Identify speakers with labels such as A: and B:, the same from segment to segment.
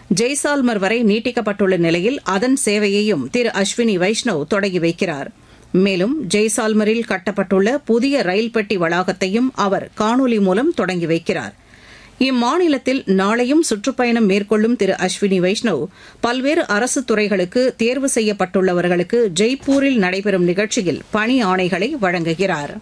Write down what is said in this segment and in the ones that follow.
A: ஜெய்சால்மர் வரை நீட்டிக்கப்பட்டுள்ள நிலையில் அதன் சேவையையும் திரு அஸ்வினி வைஷ்ணவ் தொடங்கி வைக்கிறார் மேலும் ஜெய்சால்மரில் கட்டப்பட்டுள்ள புதிய ரயில் பெட்டி வளாகத்தையும் அவர் காணொலி மூலம் தொடங்கி வைக்கிறார் இம்மாநிலத்தில் நாளையும் சுற்றுப்பயணம் மேற்கொள்ளும் திரு அஸ்வினி வைஷ்ணவ் பல்வேறு அரசு துறைகளுக்கு தேர்வு செய்யப்பட்டுள்ளவர்களுக்கு ஜெய்ப்பூரில் நடைபெறும் நிகழ்ச்சியில் பணி ஆணைகளை வழங்குகிறார்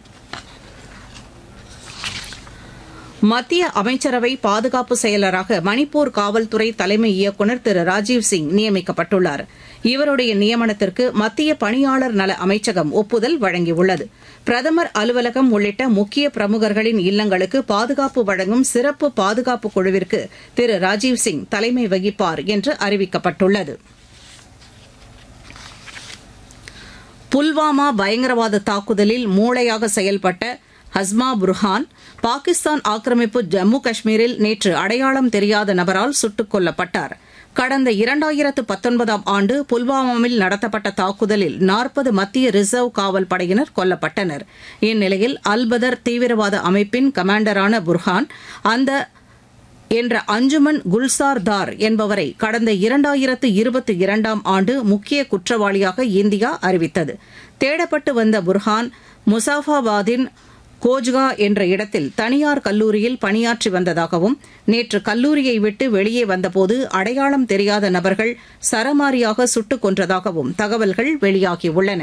A: மத்திய அமைச்சரவை பாதுகாப்பு செயலராக மணிப்பூர் காவல்துறை தலைமை இயக்குநர் திரு ராஜீவ் சிங் நியமிக்கப்பட்டுள்ளார் இவருடைய நியமனத்திற்கு மத்திய பணியாளர் நல அமைச்சகம் ஒப்புதல் வழங்கியுள்ளது பிரதமர் அலுவலகம் உள்ளிட்ட முக்கிய பிரமுகர்களின் இல்லங்களுக்கு பாதுகாப்பு வழங்கும் சிறப்பு பாதுகாப்பு குழுவிற்கு திரு ராஜீவ் சிங் தலைமை வகிப்பார் என்று அறிவிக்கப்பட்டுள்ளது புல்வாமா பயங்கரவாத தாக்குதலில் மூளையாக செயல்பட்ட ஹஸ்மா புர்ஹான் பாகிஸ்தான் ஆக்கிரமிப்பு ஜம்மு காஷ்மீரில் நேற்று அடையாளம் தெரியாத நபரால் சுட்டுக் கொல்லப்பட்டார் கடந்த இரண்டாயிரத்து பத்தொன்பதாம் ஆண்டு புல்வாமாவில் நடத்தப்பட்ட தாக்குதலில் நாற்பது மத்திய ரிசர்வ் காவல் படையினர் கொல்லப்பட்டனர் இந்நிலையில் அல்பதர் தீவிரவாத அமைப்பின் கமாண்டரான புர்ஹான் அந்த என்ற அஞ்சுமன் குல்சார் தார் என்பவரை கடந்த இரண்டாயிரத்து இருபத்தி இரண்டாம் ஆண்டு முக்கிய குற்றவாளியாக இந்தியா அறிவித்தது தேடப்பட்டு வந்த புர்ஹான் முசாஃபாபாதின் கோஜ்கா என்ற இடத்தில் தனியார் கல்லூரியில் பணியாற்றி வந்ததாகவும் நேற்று கல்லூரியை விட்டு வெளியே வந்தபோது அடையாளம் தெரியாத நபர்கள் சரமாரியாக சுட்டுக் கொன்றதாகவும் தகவல்கள் வெளியாகியுள்ளன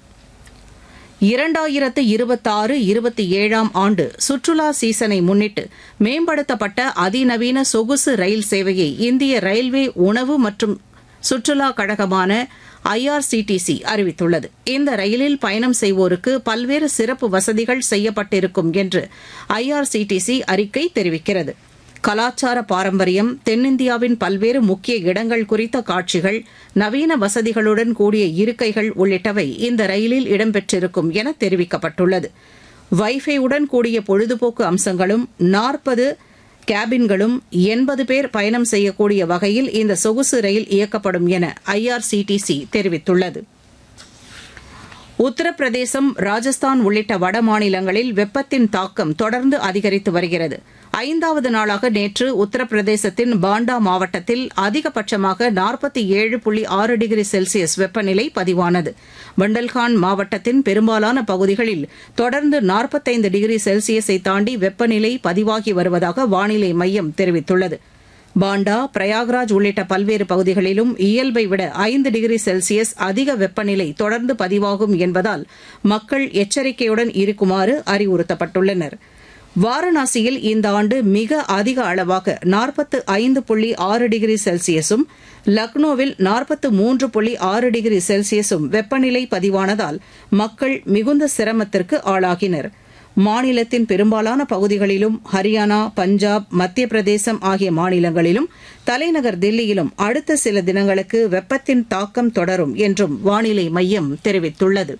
A: இரண்டாயிரத்து இருபத்தாறு இருபத்தி ஏழாம் ஆண்டு சுற்றுலா சீசனை முன்னிட்டு மேம்படுத்தப்பட்ட அதிநவீன சொகுசு ரயில் சேவையை இந்திய ரயில்வே உணவு மற்றும் சுற்றுலா கழகமான ஐஆர்சிடிசி அறிவித்துள்ளது இந்த ரயிலில் பயணம் செய்வோருக்கு பல்வேறு சிறப்பு வசதிகள் செய்யப்பட்டிருக்கும் என்று ஐஆர்சிடிசி அறிக்கை தெரிவிக்கிறது கலாச்சார பாரம்பரியம் தென்னிந்தியாவின் பல்வேறு முக்கிய இடங்கள் குறித்த காட்சிகள் நவீன வசதிகளுடன் கூடிய இருக்கைகள் உள்ளிட்டவை இந்த ரயிலில் இடம்பெற்றிருக்கும் என தெரிவிக்கப்பட்டுள்ளது வைஃபையுடன் கூடிய பொழுதுபோக்கு அம்சங்களும் நாற்பது கேபின்களும் எண்பது பேர் பயணம் செய்யக்கூடிய வகையில் இந்த சொகுசு ரயில் இயக்கப்படும் என ஐஆர்சிடிசி தெரிவித்துள்ளது உத்தரப்பிரதேசம் ராஜஸ்தான் உள்ளிட்ட வட மாநிலங்களில் வெப்பத்தின் தாக்கம் தொடர்ந்து அதிகரித்து வருகிறது ஐந்தாவது நாளாக நேற்று உத்தரப்பிரதேசத்தின் பாண்டா மாவட்டத்தில் அதிகபட்சமாக நாற்பத்தி ஏழு புள்ளி ஆறு டிகிரி செல்சியஸ் வெப்பநிலை பதிவானது பண்டல்கான் மாவட்டத்தின் பெரும்பாலான பகுதிகளில் தொடர்ந்து நாற்பத்தைந்து டிகிரி செல்சியஸை தாண்டி வெப்பநிலை பதிவாகி வருவதாக வானிலை மையம் தெரிவித்துள்ளது பாண்டா பிரயாக்ராஜ் உள்ளிட்ட பல்வேறு பகுதிகளிலும் இயல்பை விட ஐந்து டிகிரி செல்சியஸ் அதிக வெப்பநிலை தொடர்ந்து பதிவாகும் என்பதால் மக்கள் எச்சரிக்கையுடன் இருக்குமாறு அறிவுறுத்தப்பட்டுள்ளனா் வாரணாசியில் இந்த ஆண்டு மிக அதிக அளவாக நாற்பத்து ஐந்து புள்ளி ஆறு டிகிரி செல்சியஸும் லக்னோவில் நாற்பத்து மூன்று புள்ளி ஆறு டிகிரி செல்சியஸும் வெப்பநிலை பதிவானதால் மக்கள் மிகுந்த சிரமத்திற்கு ஆளாகினர் மாநிலத்தின் பெரும்பாலான பகுதிகளிலும் ஹரியானா பஞ்சாப் மத்திய பிரதேசம் ஆகிய மாநிலங்களிலும் தலைநகர் தில்லியிலும் அடுத்த சில தினங்களுக்கு வெப்பத்தின் தாக்கம் தொடரும் என்றும் வானிலை மையம் தெரிவித்துள்ளது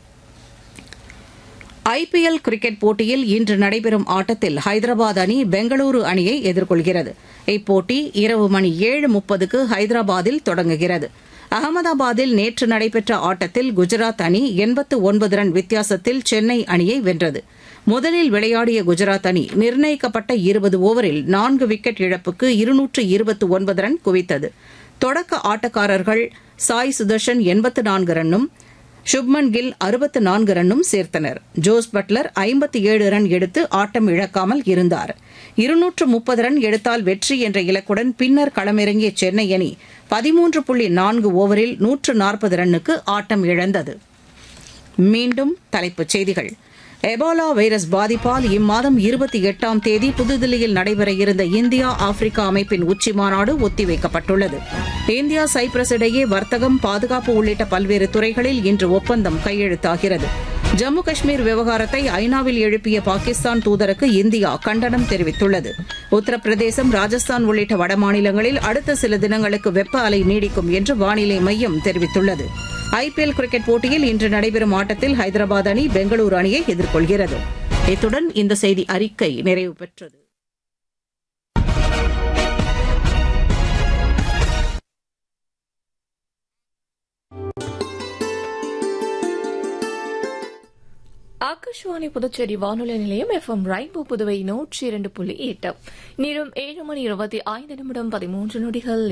A: ஐபிஎல் கிரிக்கெட் போட்டியில் இன்று நடைபெறும் ஆட்டத்தில் ஹைதராபாத் அணி பெங்களூரு அணியை எதிர்கொள்கிறது இப்போட்டி இரவு மணி ஏழு முப்பதுக்கு ஹைதராபாத்தில் தொடங்குகிறது அகமதாபாத்தில் நேற்று நடைபெற்ற ஆட்டத்தில் குஜராத் அணி எண்பத்து ஒன்பது ரன் வித்தியாசத்தில் சென்னை அணியை வென்றது முதலில் விளையாடிய குஜராத் அணி நிர்ணயிக்கப்பட்ட இருபது ஓவரில் நான்கு விக்கெட் இழப்புக்கு இருநூற்று இருபத்து ஒன்பது ரன் குவித்தது தொடக்க ஆட்டக்காரர்கள் சாய் சுதர்ஷன் எண்பத்து நான்கு ரன்னும் சுப்மன் கில் அறுபத்து நான்கு ரன்னும் சேர்த்தனர் ஜோஸ் பட்லர் ஐம்பத்தி ஏழு ரன் எடுத்து ஆட்டம் இழக்காமல் இருந்தார் இருநூற்று முப்பது ரன் எடுத்தால் வெற்றி என்ற இலக்குடன் பின்னர் களமிறங்கிய சென்னை அணி பதிமூன்று புள்ளி நான்கு ஓவரில் நூற்று நாற்பது ரன்னுக்கு ஆட்டம் இழந்தது மீண்டும் தலைப்புச் செய்திகள் எபோலா வைரஸ் பாதிப்பால் இம்மாதம் இருபத்தி எட்டாம் தேதி புதுதில்லியில் நடைபெற இருந்த இந்தியா ஆப்பிரிக்கா அமைப்பின் உச்சி மாநாடு ஒத்திவைக்கப்பட்டுள்ளது இந்தியா சைப்ரஸ் இடையே வர்த்தகம் பாதுகாப்பு உள்ளிட்ட பல்வேறு துறைகளில் இன்று ஒப்பந்தம் கையெழுத்தாகிறது ஜம்மு காஷ்மீர் விவகாரத்தை ஐநாவில் எழுப்பிய பாகிஸ்தான் தூதருக்கு இந்தியா கண்டனம் தெரிவித்துள்ளது உத்தரப்பிரதேசம் ராஜஸ்தான் உள்ளிட்ட வடமாநிலங்களில் அடுத்த சில தினங்களுக்கு வெப்ப அலை நீடிக்கும் என்று வானிலை மையம் தெரிவித்துள்ளது ஐபிஎல் கிரிக்கெட் போட்டியில் இன்று நடைபெறும் ஆட்டத்தில் ஹைதராபாத் அணி பெங்களூரு அணியை எதிர்கொள்கிறது இத்துடன் இந்த செய்தி அறிக்கை நிறைவு பெற்றது
B: ஆகாஷ்வாணி புதுச்சேரி வானொலி நிலையம் எஃப்எம் ரெயின்போ புதுவை நூற்றி இரண்டு புள்ளி எட்டு நேரம் ஏழு மணி இருபத்தி ஐந்து நிமிடம் பதிமூன்று நொடிகள்